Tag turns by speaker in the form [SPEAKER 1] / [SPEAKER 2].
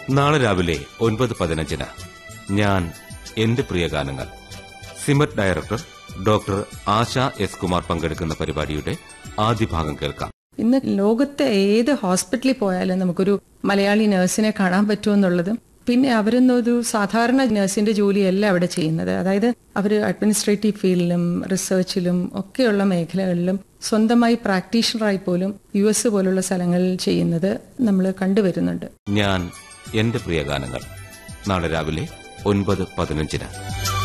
[SPEAKER 1] നാളെ രാവിലെ ഒൻപത് പതിനഞ്ചിന് ഞാൻ എന്റെ പ്രിയ ഗാനങ്ങൾ SIMET director doctor Asha S Kumar പങ്കെടുക്കുന്ന പരിപാടിയുടെ ആദ്യ ഭാഗം കേൾക്കാം
[SPEAKER 2] ഇന്ന് ലോകത്തെ ഏത് ഹോസ്പിറ്റലിൽ പോയാലും നമുക്കൊരു മലയാളി നഴ്സിനെ കാണാൻ പറ്റുമെന്നുള്ളതും പിന്നെ അവരൊന്നൊരു സാധാരണ നഴ്സിന്റെ ജോലിയല്ല അവിടെ ചെയ്യുന്നത് അതായത് അവർ അഡ്മിനിസ്ട്രേറ്റീവ് ഫീൽഡിലും റിസർച്ചിലും ഒക്കെയുള്ള മേഖലകളിലും സ്വന്തമായി പ്രാക്ടീഷണറായി പോലും യു എസ് പോലുള്ള സ്ഥലങ്ങളിൽ ചെയ്യുന്നത് നമ്മൾ കണ്ടുവരുന്നുണ്ട്
[SPEAKER 1] ഞാൻ എന്റെ പ്രിയ ഗാനങ്ങൾ നാളെ രാവിലെ ഒൻപത് പതിനഞ്ചിന്